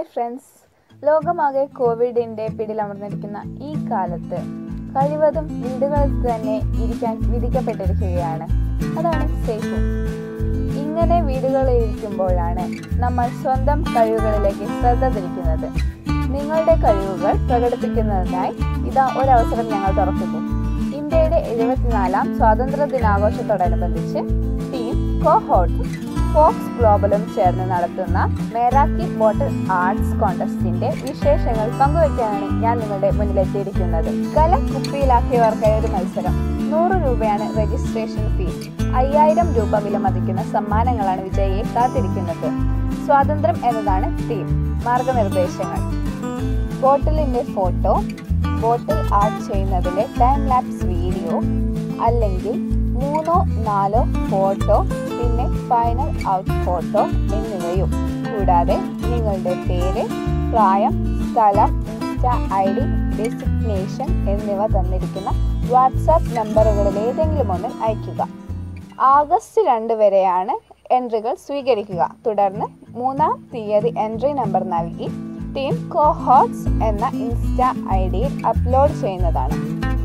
hi friends ലോകമാകെ കോവിഡിന്റെ പിടിലമർന്നിരിക്കുന്ന ഈ കാലത്ത് കഴിവതും വീടുകളിൽ തന്നെ ഇരിക്കാൻ വിധിക്കപ്പെട്ടിരിക്കുകയാണ് അതാണ് സേഫ് ഇങ്ങനെ വീടുകളിൽ ഇരിക്കുമ്പോഴാണ് നമ്മൾ സ്വന്തം കഴിവുകളിലേക്ക് ശ്രദ്ധ തിരിക്കുന്നത് നിങ്ങളുടെ കഴിവുകൾ പ്രകടിപ്പിക്കുന്നതിനായി ഇതാ ഒരവസരം ഞങ്ങൾ തുറക്കുന്നു ഇന്ത്യയുടെ എഴുപത്തിനാലാം സ്വാതന്ത്ര്യ ദിനാഘോഷത്തോടനുബന്ധിച്ച് ടീം കോഹോട്ടും ഫോക്സ് ഗ്ലോബലും ചേർന്ന് നടത്തുന്ന മേരാക്കി ബോട്ടിൽ ആർട്സ് കോൺടെസ്റ്റിന്റെ വിശേഷങ്ങൾ പങ്കുവയ്ക്കാനാണ് ഞാൻ നിങ്ങളുടെ മുന്നിലെത്തിയിരിക്കുന്നത് കല കുപ്പിയിലാക്കിയവർക്കായ ഒരു മത്സരം നൂറ് രൂപയാണ് രജിസ്ട്രേഷൻ ഫീസ് അയ്യായിരം രൂപ വില മതിക്കുന്ന സമ്മാനങ്ങളാണ് വിജയിയെ കാത്തിരിക്കുന്നത് സ്വാതന്ത്ര്യം എന്നതാണ് തീം മാർഗനിർദ്ദേശങ്ങൾ ബോട്ടിലിന്റെ ഫോട്ടോ ബോട്ടിൽ ആർട്ട് ചെയ്യുന്നതിന്റെ ടൈം ലാപ്സ് വീഡിയോ അല്ലെങ്കിൽ മൂന്നോ നാലോ ഫോട്ടോ പിന്നെ ഫൈനൽ ഔട്ട് ഫോട്ടോ എന്നിവയും കൂടാതെ നിങ്ങളുടെ പേര് പ്രായം സ്ഥലം ഇൻസ്റ്റ ഐ ഡി ഡെസിഗ്നേഷൻ എന്നിവ തന്നിരിക്കുന്ന വാട്സാപ്പ് നമ്പറുകളിൽ ഏതെങ്കിലും ഒന്നിൽ അയയ്ക്കുക ആഗസ്റ്റ് രണ്ട് വരെയാണ് എൻട്രികൾ സ്വീകരിക്കുക തുടർന്ന് മൂന്നാം തീയതി എൻട്രി നമ്പർ നൽകി ടീം കോഹോട്സ് എന്ന ഇൻസ്റ്റ ഐ ഡിയിൽ അപ്ലോഡ് ചെയ്യുന്നതാണ്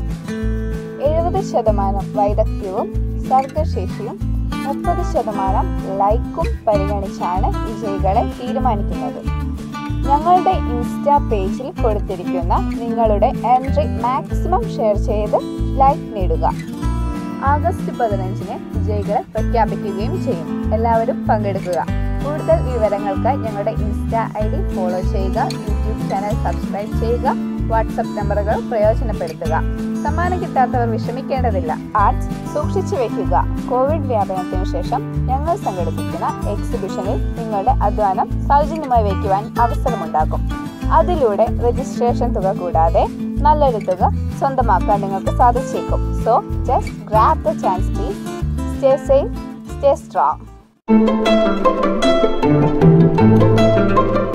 എഴുപത് ശതമാനം വൈദഗ്ധ്യവും സർഗശേഷിയും മുപ്പത് ശതമാനം ലൈക്കും പരിഗണിച്ചാണ് വിജയികളെ തീരുമാനിക്കുന്നത് ഞങ്ങളുടെ ഇൻസ്റ്റ പേജിൽ കൊടുത്തിരിക്കുന്ന നിങ്ങളുടെ എൻട്രി മാക്സിമം ഷെയർ ചെയ്ത് ലൈക്ക് നേടുക ആഗസ്റ്റ് പതിനഞ്ചിന് വിജയികളെ പ്രഖ്യാപിക്കുകയും ചെയ്യും എല്ലാവരും പങ്കെടുക്കുക കൂടുതൽ വിവരങ്ങൾക്കായി ഞങ്ങളുടെ ഇൻസ്റ്റ ഐ ഡി ഫോളോ ചെയ്യുക യൂട്യൂബ് ചാനൽ സബ്സ്ക്രൈബ് ചെയ്യുക വാട്സപ്പ് നമ്പറുകൾ പ്രയോജനപ്പെടുത്തുക സമ്മാനം കിട്ടാത്തവർ വിഷമിക്കേണ്ടതില്ല ആർട്സ് സൂക്ഷിച്ചു വെക്കുക കോവിഡ് വ്യാപനത്തിനു ശേഷം ഞങ്ങൾ സംഘടിപ്പിക്കുന്ന എക്സിബിഷനിൽ നിങ്ങളുടെ അധ്വാനം സൗജന്യമായി വയ്ക്കുവാൻ അവസരമുണ്ടാകും അതിലൂടെ രജിസ്ട്രേഷൻ തുക കൂടാതെ നല്ലൊരു തുക സ്വന്തമാക്കാൻ നിങ്ങൾക്ക് സാധിച്ചേക്കും so just grab the chance please stay safe stay strong